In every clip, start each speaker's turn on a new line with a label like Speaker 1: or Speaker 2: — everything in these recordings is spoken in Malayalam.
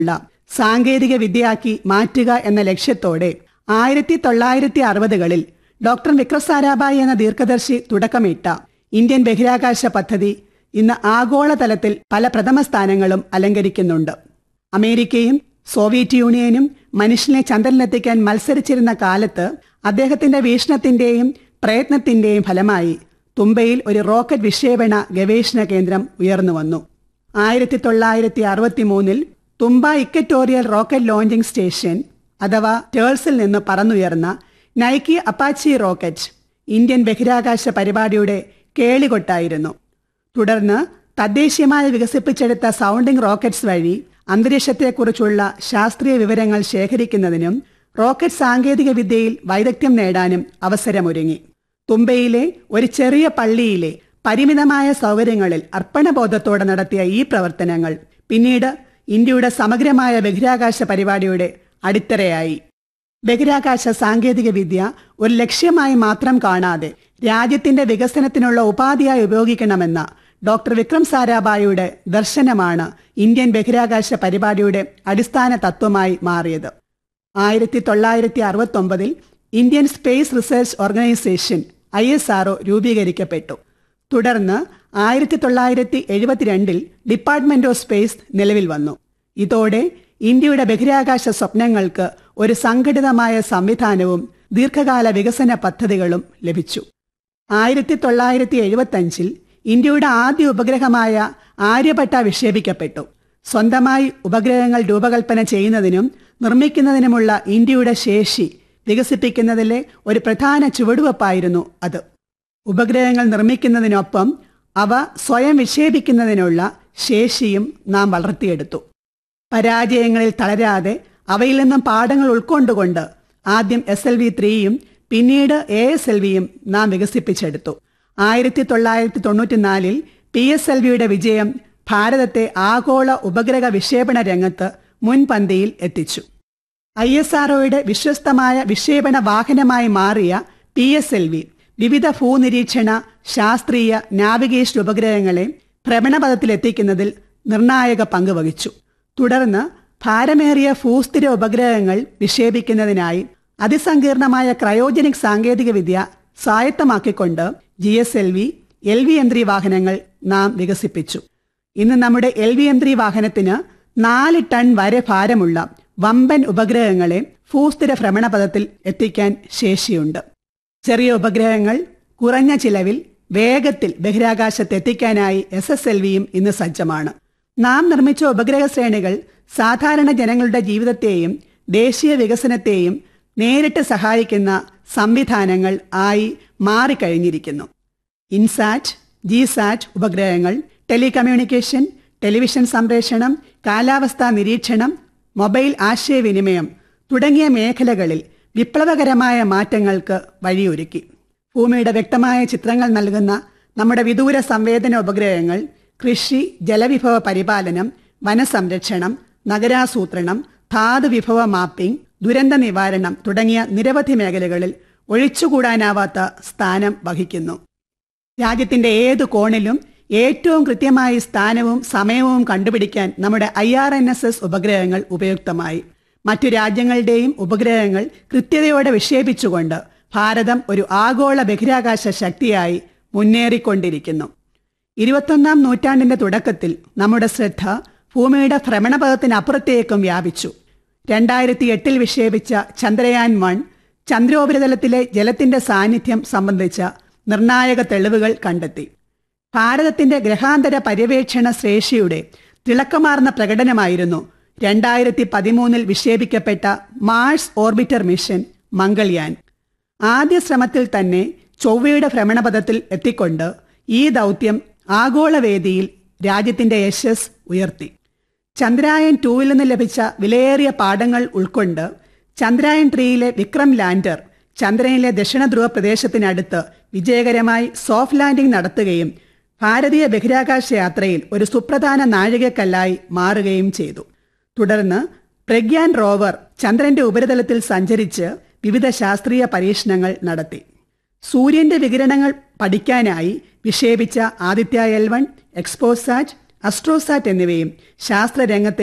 Speaker 1: ഉള്ള സാങ്കേതിക വിദ്യയാക്കി മാറ്റുക എന്ന ലക്ഷ്യത്തോടെ ആയിരത്തി തൊള്ളായിരത്തി അറുപതുകളിൽ ഡോക്ടർ വിക്രം സാരാഭായി എന്ന ദീർഘദർശി തുടക്കമിട്ട ഇന്ത്യൻ ബഹിരാകാശ പദ്ധതി ഇന്ന് ആഗോളതലത്തിൽ പല പ്രഥമ സ്ഥാനങ്ങളും അലങ്കരിക്കുന്നുണ്ട് അമേരിക്കയും സോവിയറ്റ് യൂണിയനും മനുഷ്യനെ ചന്ദ്രനിലെത്തിക്കാൻ മത്സരിച്ചിരുന്ന കാലത്ത് അദ്ദേഹത്തിന്റെ വീക്ഷണത്തിന്റെയും പ്രയത്നത്തിന്റെയും ഫലമായി തുമ്പയിൽ ഒരു റോക്കറ്റ് വിക്ഷേപണ ഗവേഷണ കേന്ദ്രം ഉയർന്നു വന്നു ആയിരത്തി തൊള്ളായിരത്തി അറുപത്തി മൂന്നിൽ Thumba equatorial rocket launching station അഥവാ ടേഴ്സിൽ നിന്ന് പറന്നുയർന്ന നൈക്കി അപ്പാച്ചി റോക്കറ്റ് ഇന്ത്യൻ ബഹിരാകാശ പരിപാടിയുടെ കേളികൊട്ടായിരുന്നു തുടർന്ന് തദ്ദേശീയമായി വികസിപ്പിച്ചെടുത്ത സൗണ്ടിംഗ് റോക്കറ്റ്സ് വഴി അന്തരീക്ഷത്തെക്കുറിച്ചുള്ള ശാസ്ത്രീയ വിവരങ്ങൾ ശേഖരിക്കുന്നതിനും റോക്കറ്റ് സാങ്കേതിക വിദ്യയിൽ വൈദഗ്ധ്യം നേടാനും അവസരമൊരുങ്ങി തുമ്പയിലെ ഒരു ചെറിയ പള്ളിയിലെ പരിമിതമായ സൗകര്യങ്ങളിൽ അർപ്പണബോധത്തോടെ നടത്തിയ ഈ പ്രവർത്തനങ്ങൾ പിന്നീട് ഇന്ത്യയുടെ സമഗ്രമായ ബഹിരാകാശ പരിപാടിയുടെ അടിത്തറയായി ബഹിരാകാശ സാങ്കേതിക വിദ്യ ഒരു ലക്ഷ്യമായി മാത്രം കാണാതെ രാജ്യത്തിന്റെ വികസനത്തിനുള്ള ഉപാധിയായി ഉപയോഗിക്കണമെന്ന ഡോക്ടർ വിക്രം സാരാഭായിയുടെ ദർശനമാണ് ഇന്ത്യൻ ബഹിരാകാശ പരിപാടിയുടെ അടിസ്ഥാന തത്വമായി മാറിയത് ആയിരത്തി തൊള്ളായിരത്തി അറുപത്തി ഒമ്പതിൽ Indian space research organisation I S R O രൂപീകരിക്കപ്പെട്ടു തുടർന്ന് ആയിരത്തി തൊള്ളായിരത്തി എഴുപത്തിരണ്ടിൽ ഡിപ്പാർട്ട്മെന്റ് ഓഫ് സ്പേസ് നിലവിൽ വന്നു ഇതോടെ ഇന്ത്യയുടെ ബഹിരാകാശ സ്വപ്നങ്ങൾക്ക് ഒരു സംഘടിതമായ സംവിധാനവും ദീർഘകാല വികസന പദ്ധതികളും ലഭിച്ചു ആയിരത്തി തൊള്ളായിരത്തി എഴുപത്തഞ്ചിൽ ഇന്ത്യയുടെ ആദ്യ ഉപഗ്രഹമായ ആര്യഭട്ട വിക്ഷേപിക്കപ്പെട്ടു സ്വന്തമായി ഉപഗ്രഹങ്ങൾ രൂപകൽപ്പന ചെയ്യുന്നതിനും നിർമ്മിക്കുന്നതിനുമുള്ള ഇന്ത്യയുടെ ശേഷി വികസിപ്പിക്കുന്നതിലെ ഒരു പ്രധാന ചുവടുവെപ്പായിരുന്നു അത് ഉപഗ്രഹങ്ങൾ നിർമ്മിക്കുന്നതിനൊപ്പം അവ സ്വയം വിക്ഷേപിക്കുന്നതിനുള്ള ശേഷിയും നാം വളർത്തിയെടുത്തു പരാജയങ്ങളിൽ തളരാതെ അവയിൽ നിന്നും പാഠങ്ങൾ ഉൾക്കൊണ്ടുകൊണ്ട് ആദ്യം എസ് എൽ വി ത്രീയും പിന്നീട് എ എസ് എൽ വിയും നാം വികസിപ്പിച്ചെടുത്തു ആയിരത്തി തൊള്ളായിരത്തി തൊണ്ണൂറ്റിനാലിൽ പി എസ് എൽ വിയുടെ വിജയം ഭാരതത്തെ ആഗോള ഉപഗ്രഹ വിക്ഷേപണ രംഗത്ത് മുൻപന്തിയിൽ എത്തിച്ചു ഐ എസ് ആർഒയുടെ വിശ്വസ്തമായ വിക്ഷേപണ വാഹനമായി മാറിയ പി എസ് എൽ വി വിവിധ ഭൂനിരീക്ഷണ ശാസ്ത്രീയ നാവിഗേഷൻ ഉപഗ്രഹങ്ങളെ ഭ്രമണപഥത്തിലെത്തിക്കുന്നതിൽ നിർണായക പങ്ക് വഹിച്ചു തുടർന്ന് ഭാരമേറിയ ഭൂസ്ഥിര ഉപഗ്രഹങ്ങൾ വിക്ഷേപിക്കുന്നതിനായി അതിസങ്കീർണമായ ക്രയോജനിക് സാങ്കേതികവിദ്യ സ്വായത്തമാക്കിക്കൊണ്ട് G S L V L V M three വാഹനങ്ങൾ നാം വികസിപ്പിച്ചു ഇന്ന് നമ്മുടെ എൽ വി എം ത്രീ വാഹനത്തിന് നാല് ടൺ വരെ ഭാരമുള്ള വമ്പൻ ഉപഗ്രഹങ്ങളെ ഭൂസ്ഥിര ഭ്രമണപഥത്തിൽ എത്തിക്കാൻ ശേഷിയുണ്ട് ചെറിയ ഉപഗ്രഹങ്ങൾ കുറഞ്ഞ ചിലവിൽ വേഗത്തിൽ ബഹിരാകാശത്ത് എത്തിക്കാനായി എസ് എസ് എൽ വിയും ഇന്ന് സജ്ജമാണ് നാം നിർമ്മിച്ച ഉപഗ്രഹ ശ്രേണികൾ സാധാരണ ജനങ്ങളുടെ ജീവിതത്തെയും ദേശീയ വികസനത്തെയും നേരിട്ട് സഹായിക്കുന്ന സംവിധാനങ്ങൾ ആയി മാറിക്കഴിഞ്ഞിരിക്കുന്നു ഇൻസാറ്റ് ജിസാറ്റ് ഉപഗ്രഹങ്ങൾ ടെലികമ്മ്യൂണിക്കേഷൻ ടെലിവിഷൻ സംപ്രേഷണം കാലാവസ്ഥാ നിരീക്ഷണം മൊബൈൽ ആശയവിനിമയം തുടങ്ങിയ മേഖലകളിൽ വിപ്ലവകരമായ മാറ്റങ്ങൾക്ക് വഴിയൊരുക്കി ഭൂമിയുടെ വ്യക്തമായ ചിത്രങ്ങൾ നൽകുന്ന നമ്മുടെ വിദൂര സംവേദന ഉപഗ്രഹങ്ങൾ കൃഷി ജലവിഭവ പരിപാലനം വനസംരക്ഷണം നഗരാസൂത്രണം ധാതുവിഭവ മാപ്പിംഗ് ദുരന്ത നിവാരണം തുടങ്ങിയ നിരവധി മേഖലകളിൽ ഒഴിച്ചുകൂടാനാവാത്ത സ്ഥാനം വഹിക്കുന്നു രാജ്യത്തിന്റെ ഏതു കോണിലും ഏറ്റവും കൃത്യമായി സ്ഥാനവും സമയവും കണ്ടുപിടിക്കാൻ നമ്മുടെ I R N S S ഉപഗ്രഹങ്ങൾ ഉപയുക്തമായി മറ്റു രാജ്യങ്ങളുടെയും ഉപഗ്രഹങ്ങൾ കൃത്യതയോടെ വിക്ഷേപിച്ചുകൊണ്ട് ഭാരതം ഒരു ആഗോള ബഹിരാകാശ ശക്തിയായി മുന്നേറിക്കൊണ്ടിരിക്കുന്നു ഇരുപത്തൊന്നാം നൂറ്റാണ്ടിന്റെ തുടക്കത്തിൽ നമ്മുടെ ശ്രദ്ധ ഭൂമിയുടെ ഭ്രമണപഥത്തിനപ്പുറത്തേക്കും വ്യാപിച്ചു രണ്ടായിരത്തി എട്ടിൽ വിക്ഷേപിച്ച ചന്ദ്രയാൻ വൺ ചന്ദ്രോപരിതലത്തിലെ ജലത്തിന്റെ സാന്നിധ്യം സംബന്ധിച്ച നിർണായക തെളിവുകൾ കണ്ടെത്തി ഭാരതത്തിന്റെ ഗ്രഹാന്തര പര്യവേക്ഷണ ശേഷിയുടെ തിളക്കമാർന്ന പ്രകടനമായിരുന്നു രണ്ടായിരത്തി പതിമൂന്നിൽ വിക്ഷേപിക്കപ്പെട്ട മാർസ് ഓർബിറ്റർ മിഷൻ മംഗൾയാൻ ആദ്യ ശ്രമത്തിൽ തന്നെ ചൊവ്വയുടെ ഭ്രമണപഥത്തിൽ എത്തിക്കൊണ്ട് ഈ ദൗത്യം ആഗോളവേദിയിൽ രാജ്യത്തിന്റെ യശസ് ഉയർത്തി ചന്ദ്രായൻ ടൂവിൽ നിന്ന് ലഭിച്ച വിലയേറിയ പാഠങ്ങൾ ഉൾക്കൊണ്ട് ചന്ദ്രായൻ ത്രീയിലെ വിക്രം ലാൻഡർ ചന്ദ്രനിലെ ദക്ഷിണ ധ്രുവ പ്രദേശത്തിനടുത്ത് വിജയകരമായി സോഫ്റ്റ് ലാൻഡിംഗ് നടത്തുകയും ഭാരതീയ ബഹിരാകാശ യാത്രയിൽ ഒരു സുപ്രധാന നാഴികക്കല്ലായി മാറുകയും ചെയ്തു തുടർന്ന് പ്രഗ്യാൻ റോവർ ചന്ദ്രന്റെ ഉപരിതലത്തിൽ സഞ്ചരിച്ച് വിവിധ ശാസ്ത്രീയ പരീക്ഷണങ്ങൾ നടത്തി സൂര്യന്റെ വികിരണങ്ങൾ പഠിക്കാനായി വിക്ഷേപിച്ച Aditya L one XPoSat AstroSat എന്നിവയും ശാസ്ത്രരംഗത്തിന്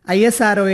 Speaker 1: ഐ എസ് ആർ